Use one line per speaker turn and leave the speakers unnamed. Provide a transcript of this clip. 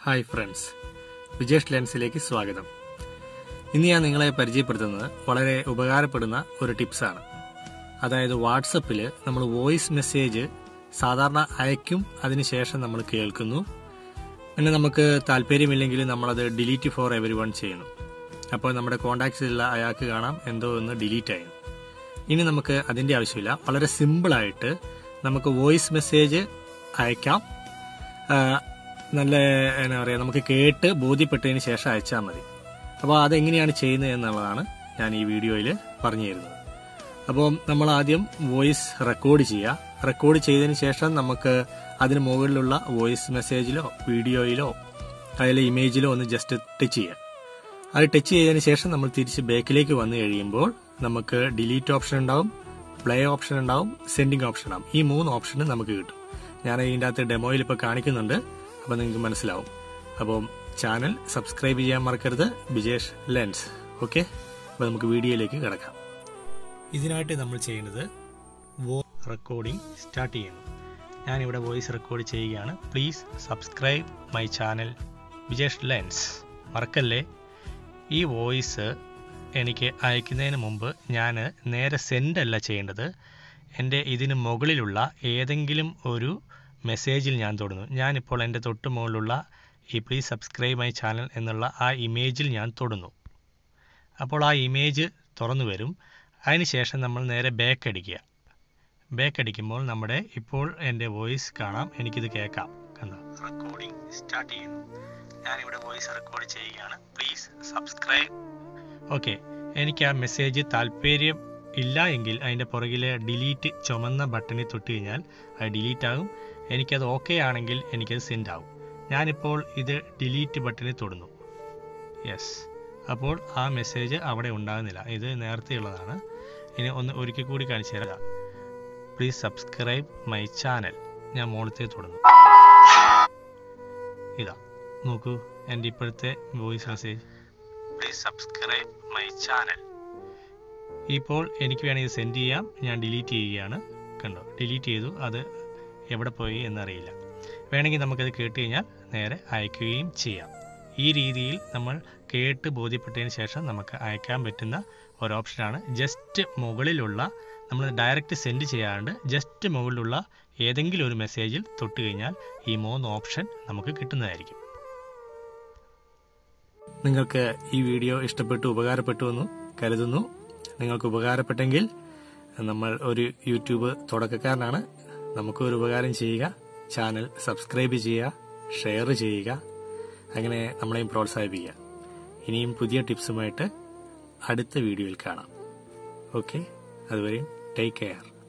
hi friends Vijesh ലെൻസിലേക്ക് സ്വാഗതം ഇന്ന് ഞാൻ നിങ്ങളെ പരിചയപ്പെടുത്തുന്നത് വളരെ ഉപകാരപ്പെടുന്ന ഒരു ടിപ്സാണ് അതായത് വാട്സപ്പിൽ നമ്മൾ വോയിസ് മെസ്സേജ് സാധാരണ അയക്കും അതിനുശേഷം നമ്മൾ കേൾക്കുന്നു പിന്നെ നമുക്ക് താല്പര്യമില്ലെങ്കിൽ നമ്മളത് ഡിലീറ്റ് ഫോർ എവരി വൺ ചെയ്യുന്നു അപ്പോൾ നമ്മുടെ കോണ്ടാക്ട്സിലുള്ള അയാൾക്ക് കാണാം എന്തോ ഒന്ന് ഡിലീറ്റ് ആയിരുന്നു ഇനി നമുക്ക് അതിന്റെ ആവശ്യമില്ല വളരെ സിമ്പിളായിട്ട് നമുക്ക് വോയിസ് മെസ്സേജ് അയക്കാം ആ, നല്ല എന്നാ പറയുക നമുക്ക് കേട്ട് ബോധ്യപ്പെട്ടതിന് ശേഷം അയച്ചാൽ മതി അപ്പോൾ അതെങ്ങനെയാണ് ചെയ്യുന്നത് എന്നുള്ളതാണ് ഞാൻ ഈ വീഡിയോയിൽ പറഞ്ഞു തരുന്നത് അപ്പോൾ നമ്മൾ ആദ്യം വോയിസ് റെക്കോർഡ് ചെയ്യുക റെക്കോർഡ് ചെയ്തതിന് ശേഷം നമുക്ക് അതിന് മുകളിലുള്ള വോയിസ് മെസ്സേജിലോ വീഡിയോയിലോ അതിലെ ഇമേജിലോ ഒന്ന് ജസ്റ്റ് ടച്ച് ചെയ്യുക അത് ടച്ച് ചെയ്തതിന് ശേഷം നമ്മൾ തിരിച്ച് ബാക്കിലേക്ക് വന്നു കഴിയുമ്പോൾ നമുക്ക് ഡിലീറ്റ് ഓപ്ഷൻ ഉണ്ടാവും പ്ലേ ഓപ്ഷൻ ഉണ്ടാവും സെൻഡിങ് ഓപ്ഷൻ ഉണ്ടാവും ഈ മൂന്ന് ഓപ്ഷനും നമുക്ക് കിട്ടും ഞാൻ ഇതിൻ്റെ അകത്ത് ഡെമോയിൽ ഇപ്പോൾ കാണിക്കുന്നുണ്ട് അപ്പോൾ നിങ്ങൾക്ക് മനസ്സിലാവും അപ്പം ചാനൽ സബ്സ്ക്രൈബ് ചെയ്യാൻ മറക്കരുത് ബിജേഷ് ലെൻസ് ഓക്കെ അപ്പോൾ നമുക്ക് വീഡിയോയിലേക്ക് കിടക്കാം ഇതിനായിട്ട് നമ്മൾ ചെയ്യുന്നത് വോ റെക്കോർഡിംഗ് സ്റ്റാർട്ട് ചെയ്യുന്നു ഞാനിവിടെ വോയിസ് റെക്കോർഡ് ചെയ്യുകയാണ് please subscribe my channel Vijesh lens മറക്കല്ലേ ഈ വോയിസ് എനിക്ക് അയക്കുന്നതിന് മുമ്പ് ഞാൻ നേരെ സെൻഡ് അല്ല ചെയ്യേണ്ടത് എൻ്റെ ഇതിന് മുകളിലുള്ള ഏതെങ്കിലും ഒരു മെസ്സേജിൽ ഞാൻ തൊടുന്നു ഞാനിപ്പോൾ എൻ്റെ തൊട്ട് മുകളിലുള്ള ഈ പ്ലീസ് സബ്സ്ക്രൈബ് മൈ ചാനൽ എന്നുള്ള ആ ഇമേജിൽ ഞാൻ തൊടുന്നു അപ്പോൾ ആ ഇമേജ് തുറന്നു വരും അതിനുശേഷം നമ്മൾ നേരെ ബാക്ക് അടിക്കുക ബാക്ക് അടിക്കുമ്പോൾ നമ്മുടെ ഇപ്പോൾ എൻ്റെ വോയിസ് കാണാം എനിക്കിത് കേൾക്കാം കണ്ടോ റെക്കോർഡിംഗ് സ്റ്റാർട്ട് ചെയ്യുന്നു ഞാനിവിടെ വോയിസ് റെക്കോർഡ് ചെയ്യുകയാണ് പ്ലീസ് സബ്സ്ക്രൈബ് ഓക്കെ എനിക്ക് ആ മെസ്സേജ് താല്പര്യം ഇല്ല എങ്കിൽ അതിൻ്റെ പുറകിലെ ഡിലീറ്റ് ചുമന്ന ബട്ടണിൽ തൊട്ട് കഴിഞ്ഞാൽ അത് ഡിലീറ്റ് ആകും എനിക്കത് ഓക്കെ ആണെങ്കിൽ എനിക്കത് സെൻഡ് ആകും ഞാനിപ്പോൾ ഇത് ഡിലീറ്റ് ബട്ടണിൽ തൊടുന്നു യെസ് അപ്പോൾ ആ മെസ്സേജ് അവിടെ ഉണ്ടാകുന്നില്ല ഇത് നേരത്തെയുള്ളതാണ് ഇനി ഒന്ന് ഒരിക്കൽ കൂടി കാണിച്ചു തരാം പ്ലീസ് സബ്സ്ക്രൈബ് മൈ ചാനൽ ഞാൻ മുകളിലത്തെ തൊടുന്നു ഇതാ നോക്കൂ എൻ്റെ ഇപ്പോഴത്തെ voice message please subscribe my channel ഇപ്പോൾ എനിക്ക് വേണമെങ്കിൽ സെൻഡ് ചെയ്യാം ഞാൻ ഡിലീറ്റ് ചെയ്യുകയാണ് കണ്ടോ ഡിലീറ്റ് ചെയ്തു അത് എവിടെ പോയി എന്നറിയില്ല വേണമെങ്കിൽ നമുക്കത് കേട്ട് കഴിഞ്ഞാൽ നേരെ അയക്കുകയും ചെയ്യാം ഈ രീതിയിൽ നമ്മൾ കേട്ട് ബോധ്യപ്പെട്ടതിന് ശേഷം നമുക്ക് അയക്കാൻ പറ്റുന്ന ഒരു ഓപ്ഷനാണ് ജസ്റ്റ് മുകളിലുള്ള നമ്മൾ ഡയറക്റ്റ് സെൻഡ് ചെയ്യാണ്ട് ജസ്റ്റ് മുകളിലുള്ള ഏതെങ്കിലും ഒരു മെസ്സേജിൽ തൊട്ട് കഴിഞ്ഞാൽ ഈ മൂന്ന് ഓപ്ഷൻ നമുക്ക് കിട്ടുന്നതായിരിക്കും നിങ്ങൾക്ക് ഈ വീഡിയോ ഇഷ്ടപ്പെട്ടു ഉപകാരപ്പെട്ടു എന്ന് കരുതുന്നു നിങ്ങൾക്ക് ഉപകാരപ്പെട്ടെങ്കിൽ നമ്മൾ ഒരു യൂട്യൂബ് തുടക്കക്കാരനാണ് നമുക്ക് ഒരു ഉപകാരം ചെയ്യുക ചാനൽ സബ്സ്ക്രൈബ് ചെയ്യുക ഷെയർ ചെയ്യുക അങ്ങനെ നമ്മളെയും പ്രോത്സാഹിപ്പിക്കുക ഇനിയും പുതിയ ടിപ്സുമായിട്ട് അടുത്ത വീഡിയോയിൽ കാണാം ഓക്കെ അതുവരെയും ടേക്ക് കെയർ